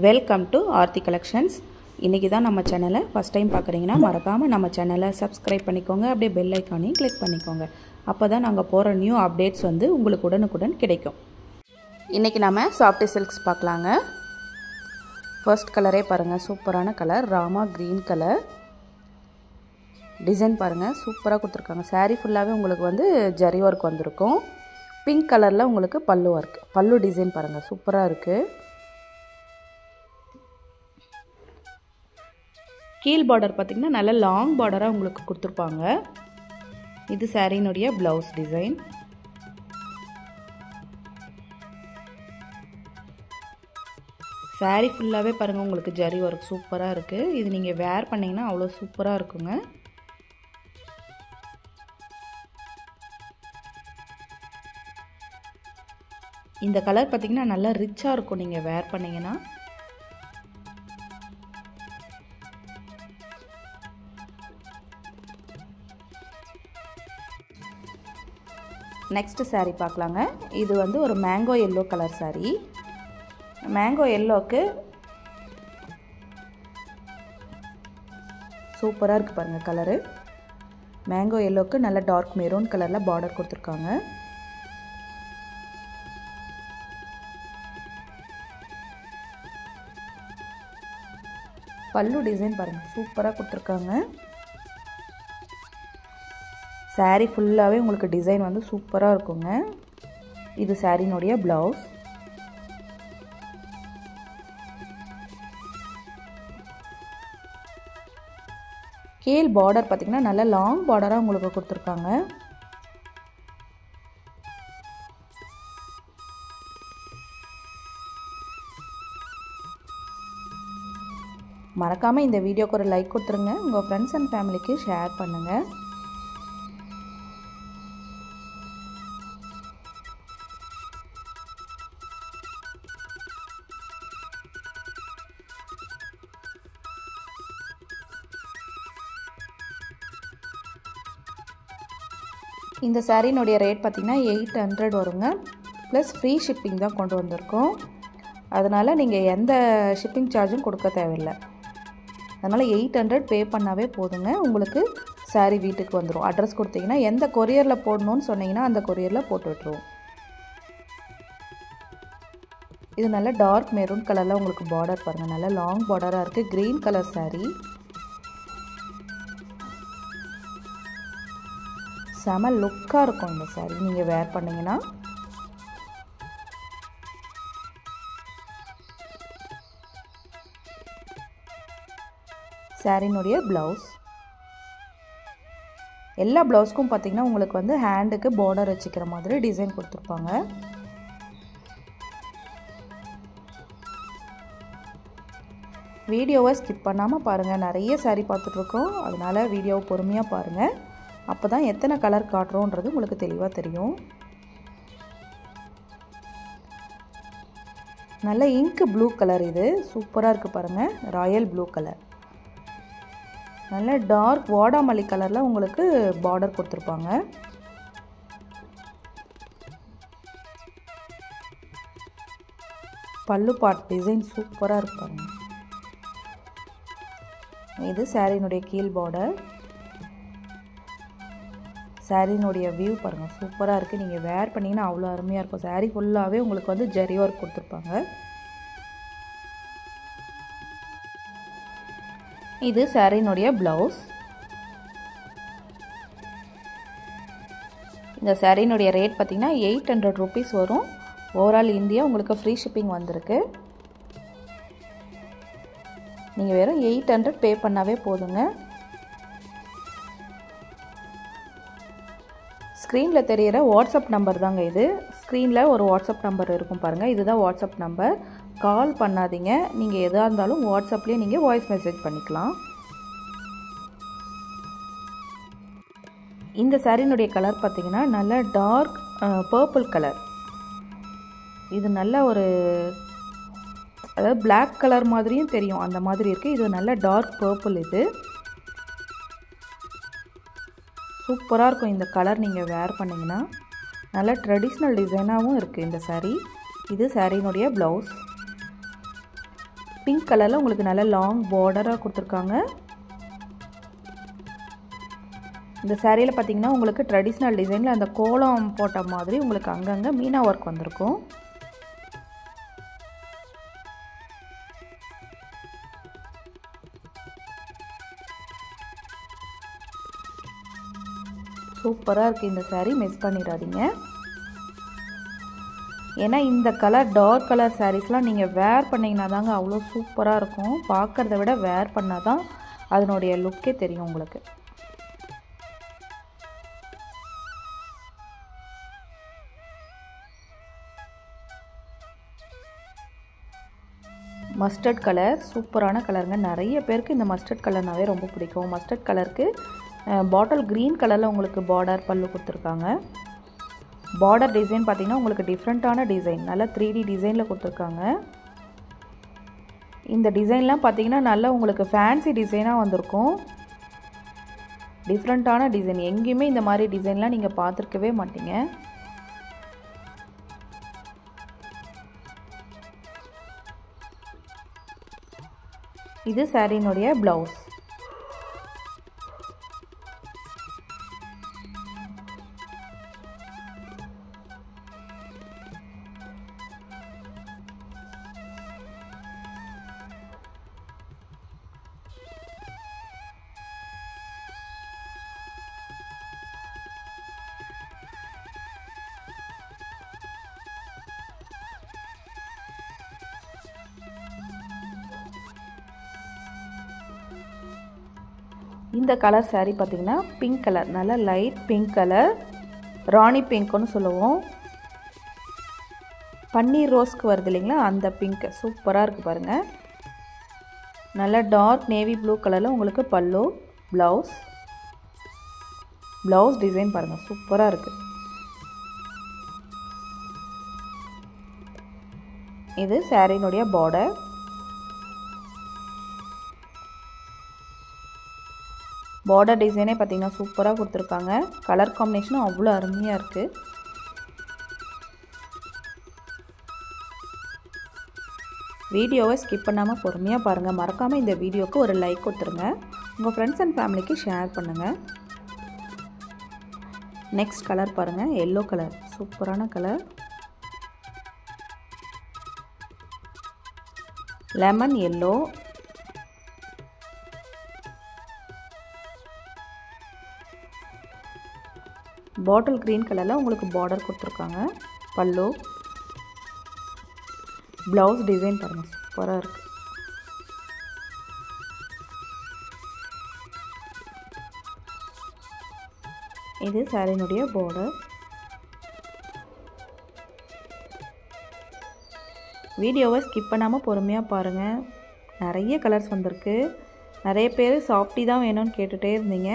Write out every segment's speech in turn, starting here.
welcome to Aarthi collections இன்றைக்கி தான் நம்ம சேனலை ஃபஸ்ட் டைம் பார்க்குறீங்கன்னா மறக்காமல் நம்ம சேனலை சப்ஸ்கிரைப் பண்ணிக்கோங்க அப்படியே பெல் ஐக்கானையும் கிளிக் பண்ணிக்கோங்க அப்போ தான் நாங்கள் போகிற நியூ அப்டேட்ஸ் வந்து உங்களுக்கு உடனுக்குடன் கிடைக்கும் இன்றைக்கி நம்ம சாஃப்டி சில்க்ஸ் பார்க்கலாங்க ஃபர்ஸ்ட் கலரே பாருங்கள் சூப்பரான colour Rama green colour design பாருங்கள் சூப்பராக கொடுத்துருக்காங்க சாரீ ஃபுல்லாகவே உங்களுக்கு வந்து ஜரி ஒர்க் வந்திருக்கும் பிங்க் கலரில் உங்களுக்கு பல்லு ஒர்க் பல்லு டிசைன் பாருங்கள் சூப்பராக இருக்குது கீழ் பார்டர் பார்த்திங்கன்னா நல்ல லாங் பார்டராக உங்களுக்கு கொடுத்துருப்பாங்க இது சாரீனுடைய ப்ளவுஸ் டிசைன் சாரீ ஃபுல்லாகவே பாருங்கள் உங்களுக்கு ஜரி ஒர்க் சூப்பராக இருக்குது இது நீங்கள் வேர் பண்ணிங்கன்னா அவ்வளோ சூப்பராக இருக்குங்க இந்த கலர் பார்த்திங்கன்னா நல்லா ரிச்சாக இருக்கும் நீங்கள் வேர் பண்ணிங்கன்னா நெக்ஸ்ட்டு சாரீ பார்க்கலாங்க இது வந்து ஒரு mango yellow colour sari mango எல்லோக்கு சூப்பராக இருக்குது பாருங்கள் கலரு மேங்கோ எல்லோக்கு நல்ல டார்க் மெரூன் கலரில் பார்டர் கொடுத்துருக்காங்க பல்லு டிசைன் பாருங்கள் சூப்பராக கொடுத்துருக்காங்க சாரீ ஃபுல்லாகவே உங்களுக்கு டிசைன் வந்து சூப்பராக இருக்குங்க இது சாரீனுடைய ப்ளவுஸ் கீழ் பார்டர் பார்த்திங்கன்னா நல்ல லாங் பார்டராக உங்களுக்கு கொடுத்துருக்காங்க மறக்காமல் இந்த வீடியோக்கு ஒரு லைக் கொடுத்துருங்க உங்கள் ஃப்ரெண்ட்ஸ் அண்ட் ஃபேமிலிக்கு ஷேர் பண்ணுங்கள் இந்த சாரீனுடைய ரேட் பார்த்திங்கன்னா எயிட் ஹண்ட்ரட் வருங்க ப்ளஸ் ஃப்ரீ ஷிப்பிங் தான் கொண்டு வந்திருக்கோம் அதனால் நீங்கள் எந்த ஷிப்பிங் சார்ஜும் கொடுக்க தேவையில்லை அதனால் எயிட் ஹண்ட்ரட் பே பண்ணாவே போதுங்க உங்களுக்கு சாரீ வீட்டுக்கு வந்துடும் அட்ரஸ் கொடுத்தீங்கன்னா எந்த கொரியரில் போடணும்னு சொன்னீங்கன்னா அந்த கொரியரில் போட்டு விட்ருவோம் இது நல்ல டார்க் மெரூன் கலரில் உங்களுக்கு பார்டர் பாருங்கள் நல்ல லாங் பார்டராக இருக்குது க்ரீன் கலர் சாரீ செம லுக்காக இருக்கும் இந்த சாரீ நீங்கள் வேர் பண்ணிங்கன்னா சாரினுடைய ப்ளவுஸ் எல்லா ப்ளவுஸ்க்கும் பார்த்திங்கன்னா உங்களுக்கு வந்து ஹேண்டுக்கு பார்டர் வச்சுக்கிற மாதிரி டிசைன் கொடுத்துருப்பாங்க வீடியோவை ஸ்கிப் பண்ணாமல் பாருங்கள் நிறைய சாரீ பார்த்துட்ருக்கோம் அதனால் வீடியோவை பொறுமையாக பாருங்கள் அப்போ தான் எத்தனை கலர் காட்டுறோன்றது உங்களுக்கு தெளிவாக தெரியும் நல்ல இங்க் ப்ளூ கலர் இது சூப்பராக இருக்குது பாருங்கள் ராயல் ப்ளூ கலர் நல்ல டார்க் வாடாமல்லி கலரில் உங்களுக்கு பார்டர் கொடுத்துருப்பாங்க பல்லு பாட் டிசைன் சூப்பராக இருப்பாங்க இது சாரினுடைய கீழ் பார்டர் சாரீனுடைய வியூ பாருங்கள் சூப்பராக இருக்குது நீங்கள் வேர் பண்ணிங்கன்னா அவ்வளோ அருமையாக இருக்கும் சாரீ ஃபுல்லாகவே உங்களுக்கு வந்து ஜரி ஒர்க் கொடுத்துருப்பாங்க இது சாரீனுடைய ப்ளவுஸ் இந்த சாரீனுடைய ரேட் பார்த்திங்கன்னா எயிட் ஹண்ட்ரட் ருபீஸ் வரும் ஓவரால் இந்தியா உங்களுக்கு ஃப்ரீ ஷிப்பிங் வந்திருக்கு நீங்கள் வெறும் எயிட் ஹண்ட்ரட் பே பண்ணாவே போதுங்க ஸ்க்ரீனில் தெரிகிற வாட்ஸ்அப் நம்பர் தாங்க இது ஸ்க்ரீனில் ஒரு வாட்ஸ்அப் நம்பர் இருக்கும் பாருங்கள் இதுதான் வாட்ஸ்அப் நம்பர் கால் பண்ணாதீங்க நீங்கள் எதாக இருந்தாலும் வாட்ஸ்அப்லேயே நீங்கள் வாய்ஸ் மெசேஜ் பண்ணிக்கலாம் இந்த சாரினுடைய கலர் பார்த்திங்கன்னா நல்ல டார்க் பர்பிள் கலர் இது நல்ல ஒரு அதாவது பிளாக் கலர் மாதிரியும் தெரியும் அந்த மாதிரி இருக்குது இது நல்ல டார்க் பர்பிள் இது சூப்பராக இருக்கும் இந்த கலர் நீங்கள் வேர் பண்ணிங்கன்னா நல்ல ட்ரெடிஷ்னல் டிசைனாகவும் இருக்குது இந்த சாரீ இது சாரீனுடைய ப்ளவுஸ் பிங்க் கலரில் உங்களுக்கு நல்ல லாங் பார்டராக கொடுத்துருக்காங்க இந்த சேரீயில் பார்த்தீங்கன்னா உங்களுக்கு ட்ரெடிஷ்னல் டிசைனில் அந்த கோலம் போட்ட மாதிரி உங்களுக்கு அங்கங்கே மீனா ஒர்க் வந்திருக்கும் சூப்பராக இருக்குது இந்த சேரீ மிஸ் பண்ணிடாதீங்க ஏன்னா இந்த கலர் டார்க் கலர் சாரீஸ்லாம் நீங்கள் வேர் பண்ணிங்கன்னா தாங்க அவ்வளோ சூப்பராக இருக்கும் பார்க்குறத விட வேர் பண்ணால் தான் அதனுடைய லுக்கே தெரியும் உங்களுக்கு மஸ்டர்ட் கலர் சூப்பரான கலருங்க நிறைய பேருக்கு இந்த மஸ்டர்ட் கலர்னாவே ரொம்ப பிடிக்கும் மஸ்டர்ட் கலருக்கு பாட்டில் க்ரீன் கலரில் உங்களுக்கு பார்டர் பல்லு கொடுத்துருக்காங்க பார்டர் டிசைன் பார்த்திங்கன்னா உங்களுக்கு டிஃப்ரெண்ட்டான டிசைன் நல்லா த்ரீ டி டிசைனில் கொடுத்துருக்காங்க இந்த டிசைன்லாம் பார்த்தீங்கன்னா நல்லா உங்களுக்கு ஃபேன்சி டிசைனாக வந்திருக்கும் டிஃப்ரெண்ட்டான டிசைன் எங்கேயுமே இந்த மாதிரி டிசைன்லாம் நீங்கள் பார்த்துருக்கவே மாட்டீங்க இது சாரினுடைய ப்ளவுஸ் இந்த கலர் சாரீ பார்த்திங்கன்னா பிங்க் கலர் நல்ல லைட் பிங்க் கலர் ராணி பிங்க்னு சொல்லுவோம் பன்னீர் ரோஸ்க்கு வருது இல்லைங்களா அந்த பிங்க் சூப்பராக இருக்குது பாருங்கள் நல்ல டார்க் நேவி ப்ளூ கலரில் உங்களுக்கு பல்லு ப்ளவுஸ் ப்ளவுஸ் டிசைன் பாருங்கள் சூப்பராக இருக்குது இது சாரினுடைய பார்டர் பார்டர் டிசைனே பார்த்திங்கன்னா சூப்பராக கொடுத்துருக்காங்க கலர் காம்பினேஷனும் அவ்வளோ அருமையாக இருக்குது வீடியோவை ஸ்கிப் பண்ணாமல் பொறுமையாக பாருங்கள் மறக்காமல் இந்த வீடியோவுக்கு ஒரு லைக் கொடுத்துருங்க உங்கள் ஃப்ரெண்ட்ஸ் அண்ட் ஃபேமிலிக்கு ஷேர் பண்ணுங்கள் நெக்ஸ்ட் கலர் பாருங்கள் எல்லோ கலர் சூப்பரான colour lemon yellow bottle green கலரில் உங்களுக்கு பார்டர் கொடுத்துருக்காங்க பல்லு ப்ளவுஸ் டிசைன் பாருங்கள் சூப்பராக இருக்குது இது சாரினுடைய பார்டர் வீடியோவை ஸ்கிப் பண்ணாமல் பொறுமையாக பாருங்கள் நிறைய கலர்ஸ் வந்திருக்கு நிறைய பேர் சாஃப்டி தான் வேணும்னு கேட்டுகிட்டே இருந்தீங்க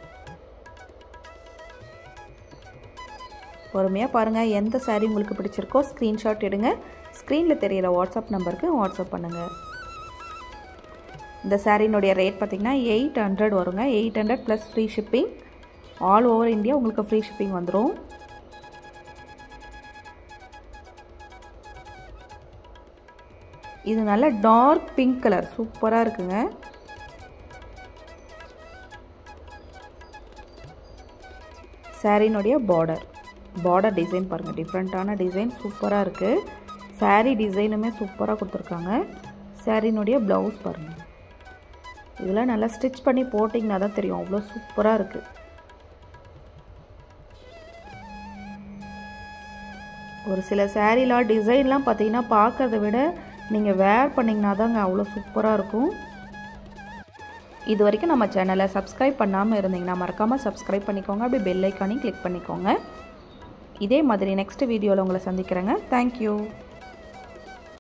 பொறுமையாக பாருங்கள் எந்த சாரீ உங்களுக்கு பிடிச்சிருக்கோ ஸ்க்ரீன்ஷாட் எடுங்க ஸ்க்ரீனில் தெரிகிற வாட்ஸ்அப் நம்பருக்கு வாட்ஸ்அப் பண்ணுங்கள் இந்த சாரீனுடைய ரேட் பார்த்திங்கன்னா எயிட் ஹண்ட்ரட் வருங்க eight hundred plus free shipping all over India உங்களுக்கு ஃப்ரீ ஷிப்பிங் வந்துடும் இது நல்ல டார்க் பிங்க் கலர் சூப்பராக இருக்குங்க சாரினுடைய பார்டர் பார்டர் டிசைன் பாருங்கள் டிஃப்ரெண்ட்டான டிசைன் சூப்பராக இருக்குது சாரீ டிசைனுமே சூப்பராக கொடுத்துருக்காங்க சாரினுடைய ப்ளவுஸ் பாருங்கள் இதெல்லாம் நல்லா ஸ்டிச் பண்ணி போட்டிங்கன்னா தான் தெரியும் அவ்வளோ சூப்பராக இருக்குது ஒரு சில சேரீலாம் டிசைன்லாம் பார்த்தீங்கன்னா பார்க்கறத விட நீங்கள் வேர் பண்ணிங்கன்னா தாங்க அவ்வளோ சூப்பராக இருக்கும் இது வரைக்கும் நம்ம சேனலை சப்ஸ்கிரைப் பண்ணாமல் இருந்தீங்கன்னா மறக்காமல் சப்ஸ்கிரைப் பண்ணிக்கோங்க அப்படியே பெல் ஐக்கானையும் கிளிக் பண்ணிக்கோங்க இதே மாதிரி நெக்ஸ்ட் வீடியோவில் உங்களை சந்திக்கிறேங்க தேங்க்யூ